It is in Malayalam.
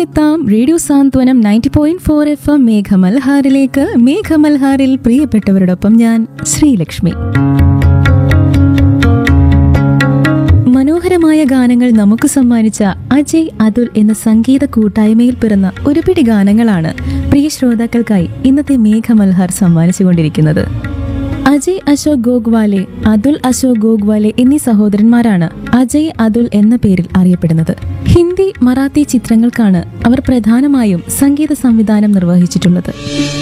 എത്താം radio Santhwanam ninety point four F M മേഘമൽഹാറിലേക്ക് മേഘമൽഹാറിൽ പ്രിയപ്പെട്ടവരോടൊപ്പം ഞാൻ ശ്രീലക്ഷ്മി മനോഹരമായ ഗാനങ്ങൾ നമുക്ക് സമ്മാനിച്ച അജയ് അതുൽ എന്ന സംഗീത കൂട്ടായ്മയിൽ പിറന്ന ഒരു പിടി ഗാനങ്ങളാണ് പ്രിയ ശ്രോതാക്കൾക്കായി ഇന്നത്തെ മേഘമൽഹാർ സമ്മാനിച്ചുകൊണ്ടിരിക്കുന്നത് അജയ് അശോക് ഗോഗ്വാലെ അതുൽ അശോക് ഗോഗ്വാലെ എന്നീ സഹോദരന്മാരാണ് അജയ് അതുൽ എന്ന പേരിൽ അറിയപ്പെടുന്നത് ഹിന്ദി മറാത്തി ചിത്രങ്ങൾക്കാണ് അവർ പ്രധാനമായും സംഗീത സംവിധാനം നിർവഹിച്ചിട്ടുള്ളത്